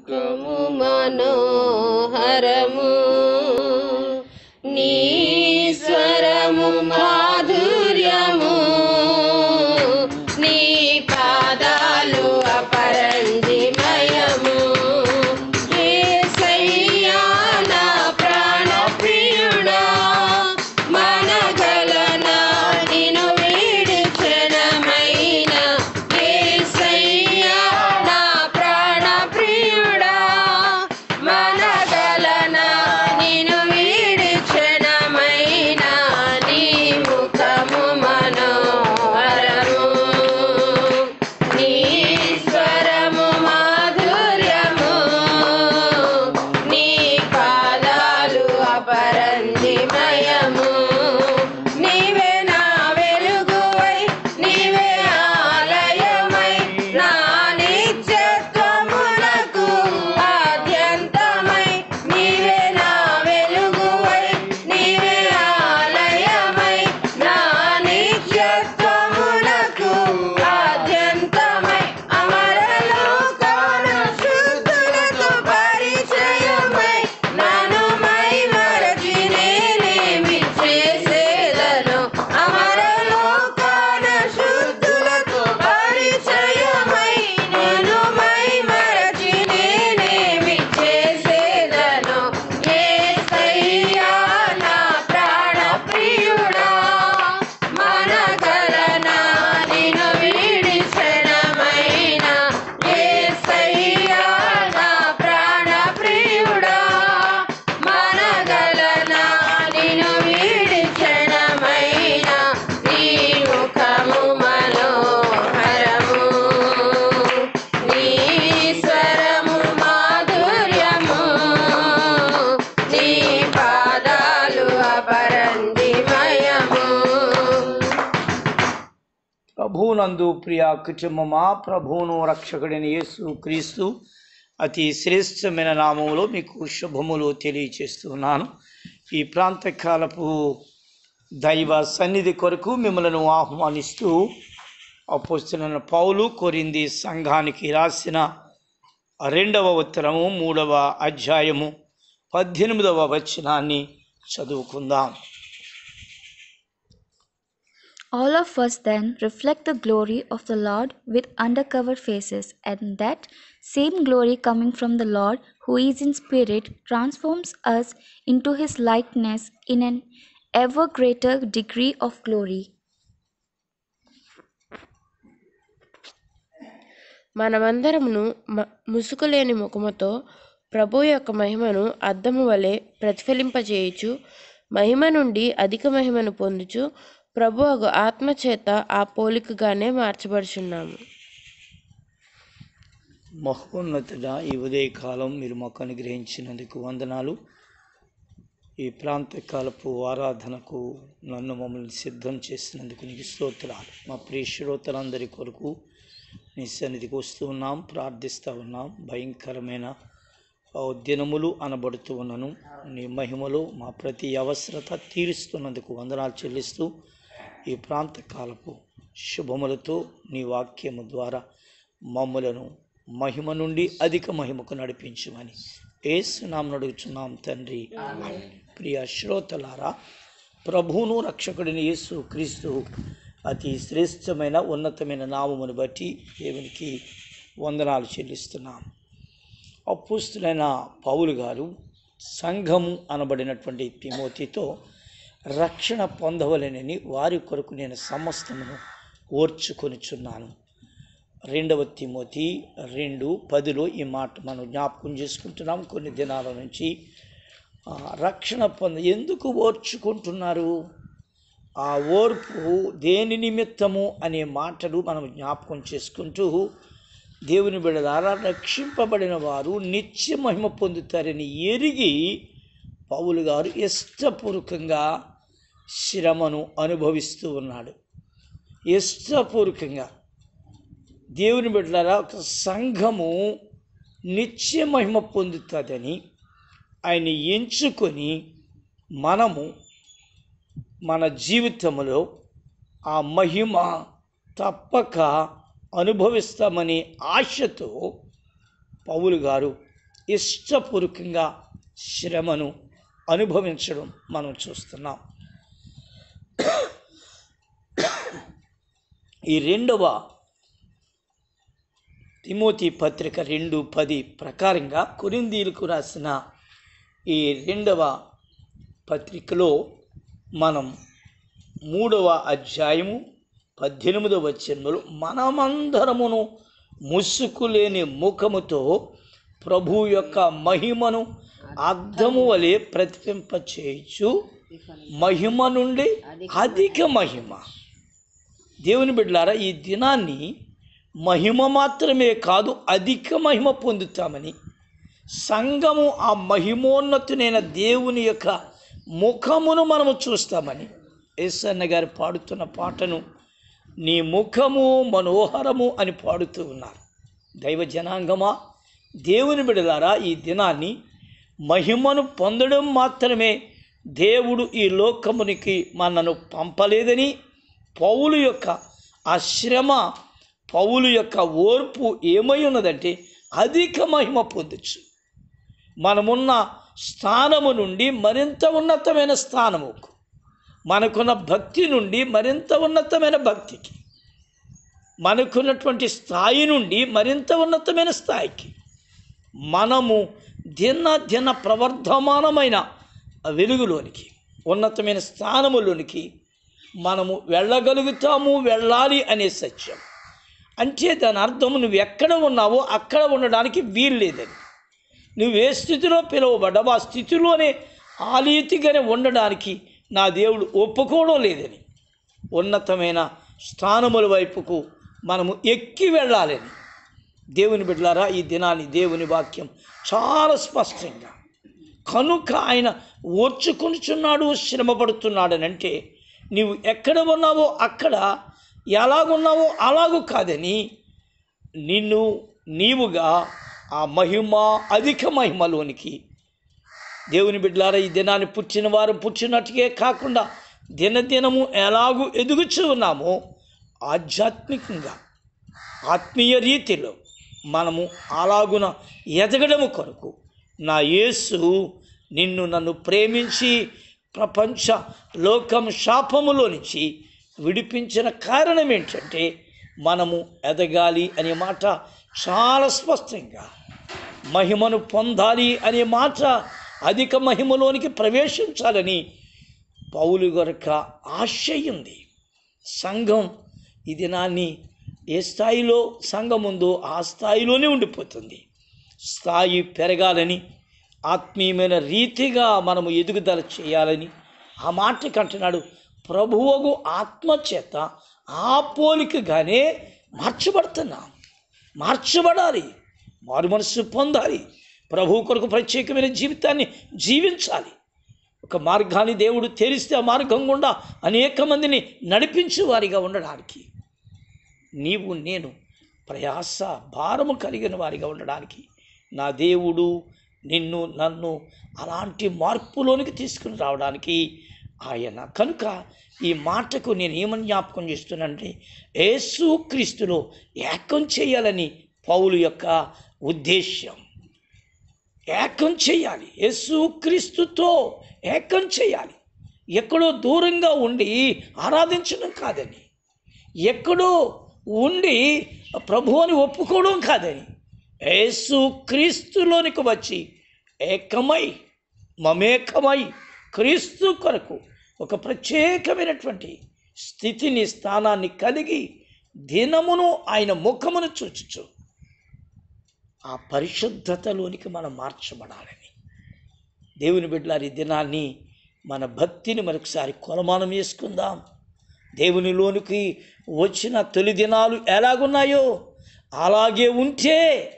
ముఖము మనోహరము నీ స్వరము మాధుర్యము నీ పాదాలు అపరంజిమయము యేసయ్యా నా ప్రాణ ప్రియుడా మనగలనా నిను వీడి క్షణమైన యేసయ్యా నా ప్రాణ ప్రియుడా మనగలనా నిను వీడి క్షణమైన నీ ముఖము మనోహరము నీ స్వరము మాధుర్యము నీ పాదాలు అపరంజిమయము నీవే నా వెలుగువై నీవే ఆలయమై నా నిత్యత్వమునకు ఆద్యంతమై నీవే నా వెలుగువై నీవే ఆలయమై నా నిత్యత్వమునకు ఆద్యంతమై అమరలోకాన శుద్ధులతో పరిచయమై నన్ను మై మరచి నేనేమి చేసేదను అమరలోకాన శుద్ధులతో పరిచయమై నన్ను మై మరచి నేనేమి చేసేదను యేసయ్యా నా ప్రాణ ప్రియుడా మనగలనా నిన్ను వీడి క్షణమైన యేసయ్యా నా ప్రాణ ప్రియుడా మనగలనా నిన్ను వీడి క్షణమైన నీ ముఖము మనోహరము నీ స్వరము మాధుర్యము నీ పాదాలు అపరంజిమయము ప్రభువునందు ప్రియ కుటుంబమా ప్రభువును రక్షకుడైన యేసు క్రీస్తు అతి శ్రేష్టమైన నామములో మీకు శుభములు తెలియచేస్తున్నాను ఈ ప్రాంతకాలపు దైవ సన్నిధి కొరకు మిమ్మల్ని ఆహ్వానిస్తూ అపోస్తున్న పౌలు కొరింది సంఘానికి రాసిన రెండవ ఉత్తరము మూడవ అధ్యాయము పద్దెనిమిదవ వచనాన్ని చదువుకుందాం All of us then reflect the glory of the Lord with undercovered faces, and that same glory coming from the Lord, who is in spirit, transforms us into his likeness in an ever greater degree of glory. మనమందరమును మ- ముసుగులేని ముఖముతో ప్రభు యొక్క మహిమను అద్దము వలె ప్రతిఫలింపజేయుచు మహిమ నుండి అధిక మహిమను పొందుచు ప్రభు ఆత్మ చేత ఆ పోలికగానే మార్చబడుచున్నాము మహోన్నతుడ ఈ ఉదయకాలం మీరు మాకు అనుగ్రహించినందుకు వందనాలు ఈ ప్రాంతకాలపు ఆరాధనకు నన్ను మమ్మల్ని సిద్ధం చేసినందుకు నీకు స్తోత్రాలు మా ప్రియ శ్రోతలందరి కొరకు నీ సన్నిధికి వస్తూ ఉన్నాం ప్రార్థిస్తూ ఉన్నాం భయంకరమైన ఆ దినములు అనబడుతూ ఉన్నాను నీ మహిమలో మా ప్రతి అవసరత తీరుస్తున్నందుకు వందనాలు చెల్లిస్తూ ఈ ప్రాంతకాలపు శుభములతో నీ వాక్యము ద్వారా మమ్ములను మహిమ నుండి అధిక మహిమకు నడిపించమని ఏసునామను అడుగుచున్నాం తండ్రి ప్రియ శ్రోతలారా ప్రభువును రక్షకుడిని యేసు క్రీస్తు అతి శ్రేష్టమైన ఉన్నతమైన నామమును బట్టి దేవునికి వందనాలు చెల్లిస్తున్నాం అప్పుస్తులైన పౌలు గారు సంఘము అనబడినటువంటి తిమోతితో రక్షణ పొందవలెనని వారి కొరకు నేను సమస్తమును ఓర్చుకొనిచున్నాను రెండవ తిమోతి రెండు పదిలో ఈ మాట మనం జ్ఞాపకం చేసుకుంటున్నాం కొన్ని దినాల నుంచి ఆ, రక్షణ పొంద ఎందుకు ఓర్చుకుంటున్నారు ఆ ఓర్పు దేని నిమిత్తము అనే మాటలు మనం జ్ఞాపకం చేసుకుంటూ దేవుని బిడ్డలారా రక్షింపబడిన వారు నిత్య మహిమ పొందుతారని ఎరిగి పౌలు గారు ఇష్టపూర్వకంగా శ్రమను అనుభవిస్తూ ఉన్నాడు ఇష్టపూర్వకంగా దేవుని బిడ్డలారా ఒక సంఘము నిత్య మహిమ పొందుతుందని ఆయన ఎంచుకొని మనము మన జీవితంలో ఆ మహిమ తప్పక అనుభవిస్తామనే ఆశతో పౌలు గారు ఇష్టపూర్వకంగా శ్రమను అనుభవించడం మనం చూస్తున్నాం ఈ రెండవ తిమోతి పత్రిక రెండు పది ప్రకారంగా కొరిందీలకు రాసిన ఈ రెండవ పత్రికలో మనం మూడవ అధ్యాయము పద్దెనిమిదవ వచనంలో మనమందరమును ముసుకులేని ముఖముతో ప్రభు యొక్క మహిమను అర్థము వలె ప్రతిబింపచేయచ్చు మహిమ నుండి అధిక మహిమ దేవుని బిడ్డలారా ఈ దినాన్ని మహిమ మాత్రమే కాదు అధిక మహిమ పొందుతామని సంఘము ఆ మహిమోన్నతునైన దేవుని యొక్క ముఖమును మనము చూస్తామని ఏసన్న గారు పాడుతున్న పాటను నీ ముఖము మనోహరము అని పాడుతూ ఉన్నారు దైవ జనాంగమా దేవుని బిడలారా ఈ దినాన్ని మహిమను పొందడం మాత్రమే దేవుడు ఈ లోకమునికి మనను పంపలేదని పౌలు యొక్క ఆ శ్రమ పౌలు యొక్క ఓర్పు ఏమై ఉన్నదంటే అధిక మహిమ పొందొచ్చు మనమున్న స్థానము నుండి మరింత ఉన్నతమైన స్థానముకు మనకున్న భక్తి నుండి మరింత ఉన్నతమైన భక్తికి మనకున్నటువంటి స్థాయి నుండి మరింత ఉన్నతమైన స్థాయికి మనము దిన దిన ప్రవర్ధమానమైన వెలుగులోనికి ఉన్నతమైన స్థానములోనికి మనము వెళ్ళగలుగుతాము వెళ్ళాలి అనే సత్యం అంటే దాని అర్థం నువ్వు ఎక్కడ ఉన్నావో అక్కడ ఉండడానికి వీలు లేదని నువ్వు ఏ స్థితిలో పిలువబడ్డావో ఆ స్థితిలోనే ఆ రీతిగానే ఉండడానికి నా దేవుడు ఒప్పుకోవడం లేదని ఉన్నతమైన స్థానముల వైపుకు మనము ఎక్కి వెళ్ళాలని దేవుని బిడ్డలారా ఈ దినాన్ని దేవుని వాక్యం చాలా స్పష్టంగా కనుక ఆయన ఓర్చుకొనిచున్నాడు శ్రమపడుతున్నాడని అంటే నీవు ఎక్కడ ఉన్నావో అక్కడ ఎలాగున్నావో అలాగూ కాదని నిన్ను నీవుగా ఆ మహిమ అధిక మహిమలోనికి దేవుని బిడ్డలారా ఈ దినాన్ని పుట్టిన వారు పుట్టినట్టుగే కాకుండా దినదినము ఎలాగూ ఎదుగుచూ ఉన్నామో ఆధ్యాత్మికంగా ఆత్మీయ రీతిలో మనము అలాగున ఎదగడము కొరకు నా యేసు నిన్ను నన్ను ప్రేమించి ప్రపంచ లోకం శాపములో నుంచి విడిపించిన కారణం ఏంటంటే మనము ఎదగాలి అనే మాట చాలా స్పష్టంగా మహిమను పొందాలి అనే మాట అధిక మహిమలోనికి ప్రవేశించాలని పౌలు గొరక ఆశ ఉంది సంఘం ఈ దినాన్ని ఏ స్థాయిలో సంఘం ఉందో ఆ స్థాయిలోనే ఉండిపోతుంది స్థాయి పెరగాలని ఆత్మీయమైన రీతిగా మనము ఎదుగుదల చేయాలని ఆ మాట కంటున్నాడు ప్రభువుకు ఆత్మ చేత ఆ పోలికగానే మార్చబడుతున్నాం మార్చబడాలి మారు మనస్సు పొందాలి ప్రభు కొరకు ప్రత్యేకమైన జీవితాన్ని జీవించాలి ఒక మార్గాన్ని దేవుడు తెరిస్తే ఆ మార్గం గుండా అనేక మందిని నడిపించే వారిగా ఉండడానికి నీవు నేను ప్రయాస భారము కలిగిన వారిగా ఉండడానికి నా దేవుడు నిన్ను నన్ను అలాంటి మార్పులోనికి తీసుకుని రావడానికి ఆయన కనుక ఈ మాటకు నేను ఏమని జ్ఞాపకం చేస్తున్నానంటే యేసు క్రీస్తులో ఏకం చేయాలని పౌలు యొక్క ఉద్దేశ్యం ఏకం చేయాలి యేసు క్రీస్తుతో ఏకం చేయాలి ఎక్కడో దూరంగా ఉండి ఆరాధించడం కాదని ఎక్కడో ఉండి ప్రభు అని ఒప్పుకోవడం కాదని యేసు క్రీస్తులోనికి వచ్చి ఏకమై మమేకమై క్రీస్తు కొరకు ఒక ప్రత్యేకమైనటువంటి స్థితిని స్థానాన్ని కలిగి దినమును ఆయన ముఖమును చూచుచు ఆ పరిశుద్ధతలోనికి మనం మార్చబడాలని దేవుని బిడ్డలారి ఈ దినాన్ని మన భక్తిని మరొకసారి కొలమానం వేసుకుందాం దేవునిలోనికి వచ్చిన తొలి దినాలు ఎలాగున్నాయో అలాగే ఉంటే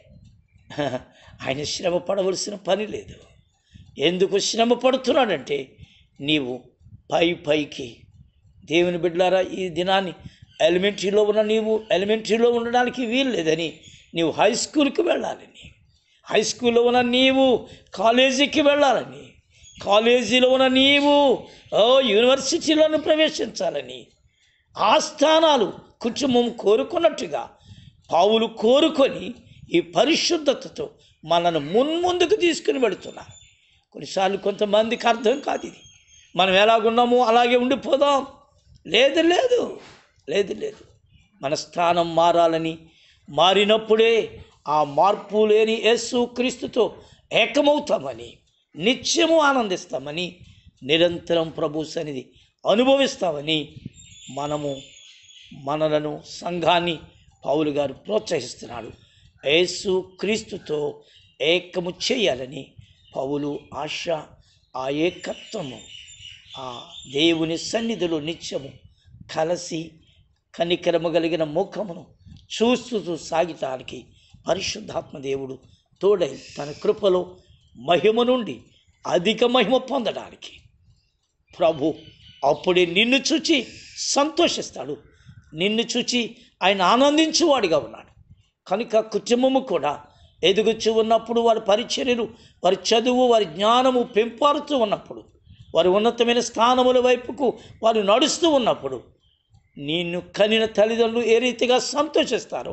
ఆయన శ్రమ పడవలసిన పని లేదు ఎందుకు శ్రమ పడుతున్నాడంటే నీవు పై పైకి దేవుని బిడ్డలారా ఈ దినాన్ని ఎలిమెంటరీలో ఉన్న నీవు ఎలిమెంటరీలో ఉండడానికి వీలు లేదని నీవు హై స్కూల్కి వెళ్ళాలని హై స్కూల్లో ఉన్న నీవు కాలేజీకి వెళ్ళాలని కాలేజీలో ఉన్న నీవు ఓ యూనివర్సిటీలోనూ ప్రవేశించాలని ఆ స్థానాలు కుటుంబం కోరుకున్నట్టుగా పావులు కోరుకొని ఈ పరిశుద్ధతతో మనను మున్ముందుకు తీసుకుని వెళుతున్నారు కొన్నిసార్లు కొంతమందికి అర్థం కాదు ఇది మనం ఎలాగున్నామో అలాగే ఉండిపోదాం లేదు లేదు లేదు లేదు మన స్థానం మారాలని మారినప్పుడే ఆ మార్పు లేని యేసు క్రీస్తుతో ఏకమవుతామని నిత్యము ఆనందిస్తామని నిరంతరం ప్రభు సన్నిధి అనుభవిస్తామని మనము మనలను సంఘాన్ని పౌలు గారు ప్రోత్సహిస్తున్నాడు యేసు క్రీస్తుతో ఏకము చేయాలని పౌలు ఆశ ఆ ఏకత్వము ఆ దేవుని సన్నిధిలో నిత్యము కలిసి కనికరము కలిగిన ముఖమును చూస్తూ సాగితానికి పరిశుద్ధాత్మ దేవుడు తోడై తన కృపలో మహిమ నుండి అధిక మహిమ పొందడానికి ప్రభు అప్పుడే నిన్ను చూచి సంతోషిస్తాడు నిన్ను చూచి ఆయన ఆనందించువాడిగా ఉన్నాడు కనుక కుటుంబము కూడా ఎదుగుచూ ఉన్నప్పుడు వారి పరిచర్యలు వారి చదువు వారి జ్ఞానము పెంపారుతూ ఉన్నప్పుడు వారి ఉన్నతమైన స్థానముల వైపుకు వారు నడుస్తూ ఉన్నప్పుడు నిన్ను కనిన తల్లిదండ్రులు ఏ రీతిగా సంతోషిస్తారో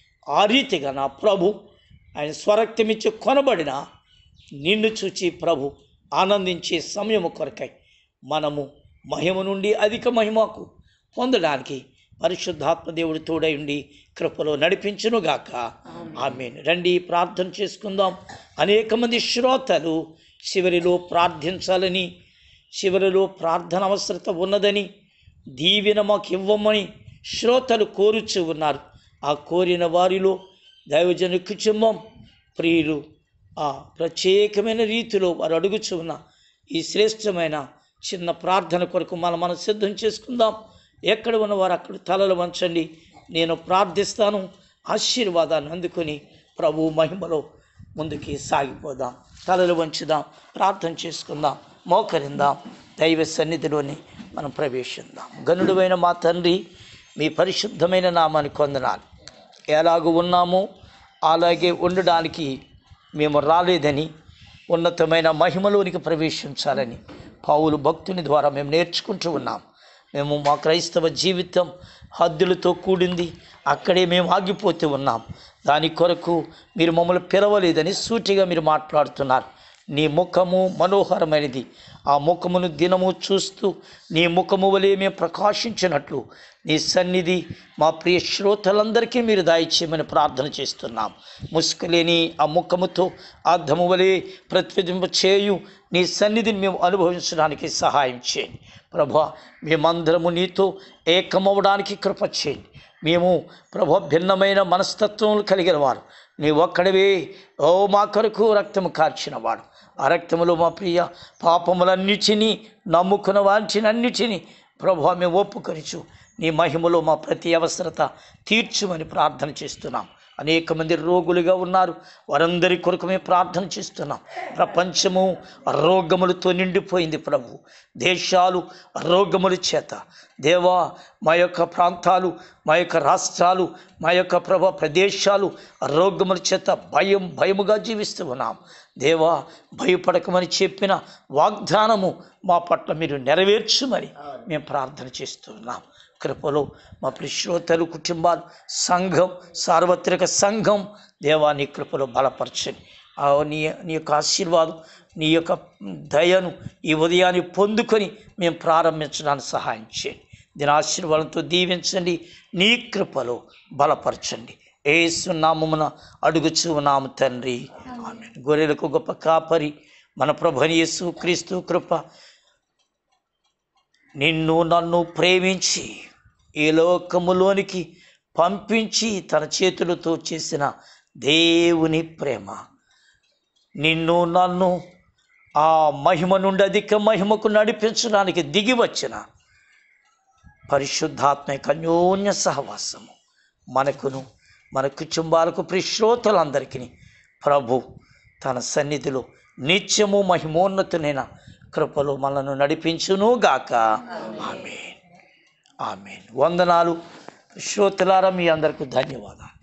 ఆ రీతిగా నా ప్రభు ఆయన స్వరక్తమిచ్చి కొనబడిన నిన్ను చూచి ప్రభు ఆనందించే సమయము కొరకై మనము మహిమ నుండి అధిక మహిమకు పొందడానికి పరిశుద్ధాత్మ దేవుడు తోడై ఉండి కృపలో నడిపించునుగాక ఆమె రండి ప్రార్థన చేసుకుందాం అనేక మంది శ్రోతలు చివరిలో ప్రార్థించాలని చివరిలో ప్రార్థన అవసరత ఉన్నదని దీవెన మాకు ఇవ్వమని శ్రోతలు కోరుచు ఉన్నారు ఆ కోరిన వారిలో దైవజన కుటుంబం ప్రియులు ఆ ప్రత్యేకమైన రీతిలో వారు అడుగుచు ఉన్న ఈ శ్రేష్టమైన చిన్న ప్రార్థన కొరకు మనం మనం సిద్ధం చేసుకుందాం ఎక్కడ ఉన్నవారు అక్కడ తలలు వంచండి నేను ప్రార్థిస్తాను ఆశీర్వాదాన్ని అందుకొని ప్రభు మహిమలో ముందుకి సాగిపోదాం తలలు వంచుదాం ప్రార్థన చేసుకుందాం మోకరిందాం దైవ సన్నిధిలోని మనం ప్రవేశిద్దాం గనుడువైన మా తండ్రి మీ పరిశుద్ధమైన నామాన్ని కొందనాలు ఎలాగూ ఉన్నామో అలాగే ఉండడానికి మేము రాలేదని ఉన్నతమైన మహిమలోనికి ప్రవేశించాలని పావులు భక్తుని ద్వారా మేము నేర్చుకుంటూ ఉన్నాం మేము మా క్రైస్తవ జీవితం హద్దులతో కూడింది అక్కడే మేము ఆగిపోతూ ఉన్నాం దాని కొరకు మీరు మమ్మల్ని పిలవలేదని సూటిగా మీరు మాట్లాడుతున్నారు నీ ముఖము మనోహరమైనది ఆ ముఖమును దినము చూస్తూ నీ ముఖము వలె మేము ప్రకాశించినట్లు నీ సన్నిధి మా ప్రియ శ్రోతలందరికీ మీరు దాయిచ్చేయమని ప్రార్థన చేస్తున్నాం ముసుగులేని ఆ ముఖముతో అర్థము వలె ప్రతిబింబ చేయు నీ సన్నిధిని మేము అనుభవించడానికి సహాయం చేయండి ప్రభా మేమందరము నీతో ఏకమవడానికి కృప చేయండి మేము ప్రభు భిన్నమైన మనస్తత్వం కలిగిన వారు నీ ఒక్కడివే ఓ మా కొరకు రక్తము కార్చినవాడు ఆ రక్తములో మా ప్రియ పాపములన్నిటినీ నమ్ముకున్న వాంటినన్నిటినీ ప్రభు మేము ఒప్పుకొనిచు నీ మహిమలో మా ప్రతి అవసరత తీర్చుమని ప్రార్థన చేస్తున్నాం అనేక మంది రోగులుగా ఉన్నారు వారందరి కొరకు మేము ప్రార్థన చేస్తున్నాం ప్రపంచము రోగములతో నిండిపోయింది ప్రభు దేశాలు రోగముల చేత దేవా మా యొక్క ప్రాంతాలు మా యొక్క రాష్ట్రాలు మా యొక్క ప్రభ ప్రదేశాలు రోగముల చేత భయం భయముగా జీవిస్తూ ఉన్నాం దేవా భయపడకమని చెప్పిన వాగ్దానము మా పట్ల మీరు నెరవేర్చుమని మేము ప్రార్థన చేస్తున్నాం కృపలో మా ప్రిశ్రోతలు కుటుంబాలు సంఘం సార్వత్రిక సంఘం దేవా నీ కృపలో బలపరచండి ఆ నీ నీ యొక్క ఆశీర్వాదం నీ యొక్క దయను ఈ ఉదయాన్ని పొందుకొని మేము ప్రారంభించడానికి సహాయం చేయండి దీని ఆశీర్వాదంతో దీవించండి నీ కృపలో బలపరచండి ఏసు నామమున అడుగుచు నాము తండ్రి ఆమె గొర్రెలకు గొప్ప కాపరి మన ప్రభుని యేసు క్రీస్తు కృప నిన్ను నన్ను ప్రేమించి ఈ లోకములోనికి పంపించి తన చేతులతో చేసిన దేవుని ప్రేమ నిన్ను నన్ను ఆ మహిమ నుండి అధిక మహిమకు నడిపించడానికి దిగి వచ్చిన పరిశుద్ధాత్మ యొక్క అన్యోన్య సహవాసము మనకును మన కుటుంబాలకు ప్రిశ్రోతలందరికీ ప్రభు తన సన్నిధిలో నిత్యము మహిమోన్నతునైన కృపలో మనను నడిపించును గాక ఆమె ఆమె వందనాలు శ్రోతలారా మీ అందరికీ ధన్యవాదాలు